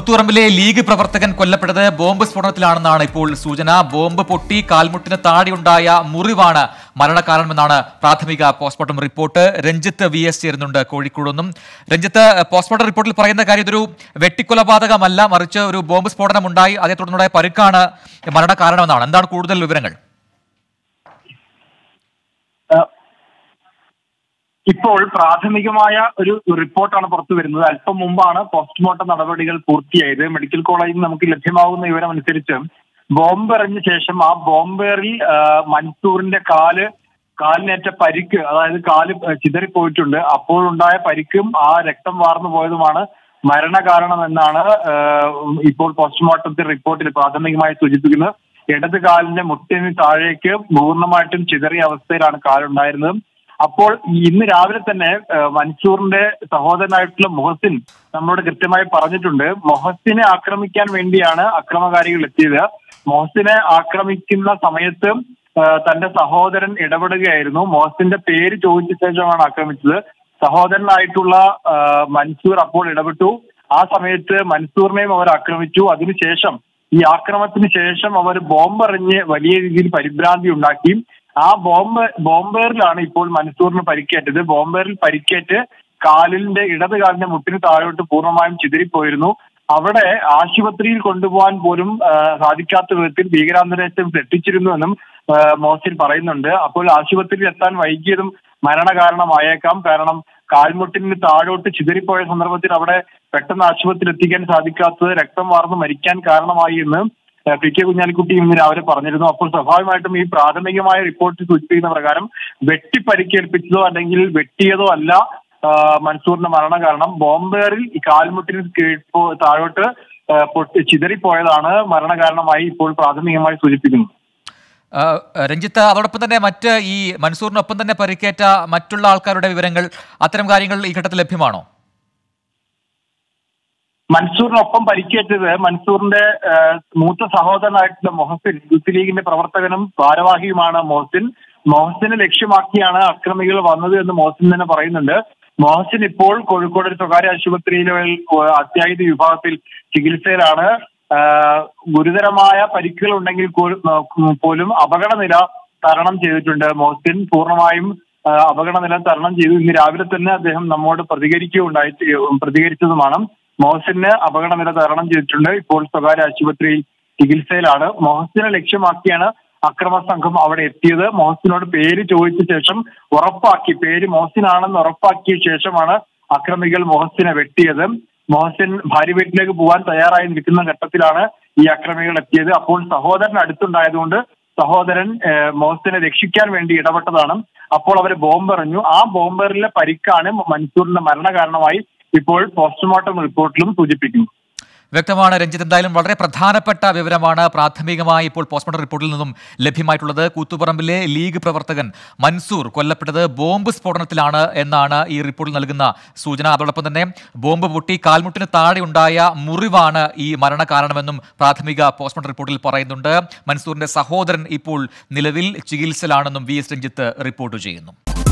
പുത്തുറമ്പിലെ league പ്രവർത്തകൻ കൊല്ലപ്പെട്ടത് bomb സ്ഫോടനത്തിലാണെന്നാണ് ഇപ്പോൾ സൂചന ബോംബ് പൊട്ടി കാൽമുട്ടിന് താടിയുണ്ടായ മുറിവാണ് മരണകാരണമെന്നാണ് പ്രാഥമിക postmortem report Ranjith V S ചേരുന്നുണ്ട് കോഴിക്കോട് നിന്നും രഞ്ജിത്ത് പോസ്റ്റ്മോർട്ടം റിപ്പോർട്ടിൽ പറയുന്ന കാര്യം ഇതൊരു വെട്ടിക്കൊലപാതകമല്ല മറിച്ച് ഒരു ബോംബ് സ്ഫോടനം ഉണ്ടായി അതേ തുടർന്നുണ്ടായ പരുക്കാണ് മരണകാരണമെന്നാണ് എന്താണ് കൂടുതൽ വിവരങ്ങൾ ഇപ്പോൾ പ്രാഥമികമായ ഒരു റിപ്പോർട്ടാണ് പുറത്തു വരുന്നത് അല്പം മുമ്പാണ് പോസ്റ്റ്മോർട്ടം നടപടികൾ പൂർത്തിയായത് മെഡിക്കൽ കോളേജിൽ നിന്ന് നമുക്ക് ലഭ്യമാകുന്ന വിവരം അനുസരിച്ച് ബോംബ് എറിഞ്ഞ ശേഷം ആ ബോംബേറിൽ ആ, മൻസൂറിന്റെ കാല് കാലിനേറ്റ പരിക്ക് അതായത് കാല് ചിതറിപ്പോയിട്ടുണ്ട് അപ്പോഴുണ്ടായ പരിക്കും ആ രക്തം വാർന്നു പോയതുമാണ് മരണകാരണം എന്നാണ് ആ, ഇപ്പോൾ പോസ്റ്റ്മോർട്ടത്തിൽ റിപ്പോർട്ടിൽ പ്രാഥമികമായി സൂചിപ്പിക്കുന്നത് ഇടത് കാലിന്റെ മുട്ടിന് താഴേക്ക് പൂർണ്ണമായിട്ടും ചിതറിയ അവസ്ഥയിലാണ് കാലുണ്ടായിരുന്നത് അപ്പോൾ ഈ ഇന്ന് രാവിലെ തന്നെ ആ, മൻസൂറിന്റെ സഹോദരനായിട്ടുള്ള മൊഹസിൻ നമ്മളോട് കൃത്യമായി പറഞ്ഞിട്ടുണ്ട് മൊഹസിനെ ആക്രമിക്കാൻ വേണ്ടിയാണ് അക്രമകാരികൾ എത്തിയത് മൊഹസിനെ ആക്രമിക്കുന്ന സമയത്ത് ആ, തന്റെ സഹോദരൻ ഇടപെടുകയായിരുന്നു മൊഹസിന്റെ പേര് ചോദിച്ച ശേഷമാണ് ആക്രമിച്ചത് സഹോദരനായിട്ടുള്ള ആ, മൻസൂർ അപ്പോൾ ഇടപെട്ടു ആ സമയത്ത് മൻസൂറിനെയും അവർ ആക്രമിച്ചു അതിനുശേഷം ഈ ആക്രമണത്തിന് ശേഷം അവർ ബോംബെറിഞ്ഞ് വലിയ രീതിയിൽ പരിഭ്രാന്തി ഉണ്ടാക്കി ആ ബോംബ് ബോംബേറിലാണ് ഇപ്പോൾ മൻസൂറിന് പരിക്കേറ്റത് ബോംബേറിൽ പരിക്കേറ്റ് കാലിന്റെ ഇടത് കാലിന്റെ മുട്ടിന് താഴോട്ട് പൂർണ്ണമായും ചിതറിപ്പോയിരുന്നു അവിടെ ആശുപത്രിയിൽ കൊണ്ടുപോകാൻ പോലും ആ, സാധിക്കാത്ത വിധത്തിൽ ഭീകരാന്തരീക്ഷം സൃഷ്ടിച്ചിരുന്നുവെന്നും ആ, മോഹസിൻ പറയുന്നുണ്ട് അപ്പോൾ ആശുപത്രിയിൽ എത്താൻ വൈകിയതും മരണകാരണമായേക്കാം കാരണം കാൽമുട്ടിന് താഴോട്ട് ചിതറിപ്പോയ സന്ദർഭത്തിൽ അവിടെ പെട്ടെന്ന് ആശുപത്രിയിൽ എത്തിക്കാൻ സാധിക്കാത്തത് രക്തം വാർന്ന് മരിക്കാൻ കാരണമായി എന്ന് ഏഹ് പി കെ കുഞ്ഞാലിക്കുട്ടി ഇന്ന് രാവിലെ പറഞ്ഞിരുന്നു അപ്പോൾ സ്വാഭാവികമായിട്ടും ഈ പ്രാഥമികമായ റിപ്പോർട്ട് സൂചിപ്പിക്കുന്ന പ്രകാരം വെട്ടി പരിക്കേൽപ്പിച്ചതോ അല്ലെങ്കിൽ വെട്ടിയതോ അല്ല ആ, മൻസൂറിന്റെ മരണ കാരണം ബോംബേറിൽ ഈ കാൽമുട്ടിന് കീഴ്പോ താഴോട്ട് ആ, പൊട്ടി ചിതറിപ്പോയതാണ് മരണകാരണമായി ഇപ്പോൾ പ്രാഥമികമായി സൂചിപ്പിക്കുന്നത് ആ, രഞ്ജിത്ത് അതോടൊപ്പം തന്നെ മറ്റ് ഈ മൻസൂറിനൊപ്പം തന്നെ പരിക്കേറ്റ മറ്റുള്ള ആൾക്കാരുടെ വിവരങ്ങൾ അത്തരം കാര്യങ്ങൾ ഈ ഘട്ടത്തിൽ ലഭ്യമാണോ മൻസൂറിനൊപ്പം പരിക്കേറ്റത് മൻസൂറിന്റെ ആ, മൂത്ത സഹോദരനായിട്ടുള്ള മൊഹസിൻ യൂത്ത് ലീഗിന്റെ പ്രവർത്തകനും ഭാരവാഹിയുമാണ് മൊഹസിൻ മൊഹസിനെ ലക്ഷ്യമാക്കിയാണ് അക്രമികൾ വന്നത് എന്ന് മൊഹസിൻ തന്നെ പറയുന്നുണ്ട് മൊഹസിൻ ഇപ്പോൾ കോഴിക്കോട് ഒരു സ്വകാര്യ ആശുപത്രിയിലെ ആ, അത്യാഹിത വിഭാഗത്തിൽ ചികിത്സയിലാണ് ആ, ഗുരുതരമായ പരിക്കുകൾ ഉണ്ടെങ്കിൽ കോ- ആ, പോലും അപകടനില തരണം ചെയ്തിട്ടുണ്ട് മൊഹസിൻ പൂർണ്ണമായും ആ, അപകടനില തരണം ചെയ്തു ഇന്ന് രാവിലെ തന്നെ അദ്ദേഹം നമ്മോട് പ്രതികരിക്കുകയുണ്ടായി പ്രതികരിച്ചതുമാണ് മോഹസിന് അപകടനില തരണം ചെയ്തിട്ടുണ്ട് ഇപ്പോൾ സ്വകാര്യ ആശുപത്രിയിൽ ചികിത്സയിലാണ് മോഹസിനെ ലക്ഷ്യമാക്കിയാണ് അക്രമ സംഘം അവിടെ എത്തിയത് മോഹസിനോട് പേര് ചോദിച്ച ശേഷം ഉറപ്പാക്കി പേര് മോഹസിനാണെന്ന് ഉറപ്പാക്കിയ ശേഷമാണ് അക്രമികൾ മോഹസിനെ വെട്ടിയത് മോഹസിൻ ഭാര്യ വീട്ടിലേക്ക് പോകാൻ തയ്യാറായി നിൽക്കുന്ന ഘട്ടത്തിലാണ് ഈ അക്രമികൾ എത്തിയത് അപ്പോൾ സഹോദരൻ അടുത്തുണ്ടായതുകൊണ്ട് സഹോദരൻ ഏഹ്, മോഹസിനെ രക്ഷിക്കാൻ വേണ്ടി ഇടപെട്ടതാണ് അപ്പോൾ അവർ ബോംബെറിഞ്ഞു ആ ബോംബെറിലെ പരിക്കാണ് മൻസൂറിന്റെ മരണകാരണമായി ഇപ്പോൾ പോസ്റ്റ്മോർട്ടം റിപ്പോർട്ടിലും സൂചിപ്പിക്കുന്നു വ്യക്തമാണ് രഞ്ജിത്ത് എന്തായാലും വളരെ പ്രധാനപ്പെട്ട വിവരമാണ് പ്രാഥമികമായി ഇപ്പോൾ പോസ്റ്റ്മോർട്ടം റിപ്പോർട്ടിൽ നിന്നും ലഭ്യമായിട്ടുള്ളത് കൂത്തുപറമ്പിലെ ലീഗ് പ്രവർത്തകൻ മൻസൂർ കൊല്ലപ്പെട്ടത് ബോംബ് സ്ഫോടനത്തിലാണ് എന്നാണ് ഈ റിപ്പോർട്ടിൽ നൽകുന്ന സൂചന അതോടൊപ്പം തന്നെ ബോംബ് പൊട്ടി കാൽമുട്ടിന് താഴെയുണ്ടായ മുറിവാണ് ഈ മരണകാരണമെന്നും പ്രാഥമിക പോസ്റ്റ്മോർട്ടം റിപ്പോർട്ടിൽ പറയുന്നുണ്ട് മൻസൂറിന്റെ സഹോദരൻ ഇപ്പോൾ നിലവിൽ ചികിത്സയിലാണെന്നും വി എസ് രഞ്ജിത്ത് റിപ്പോർട്ട് ചെയ്യുന്നു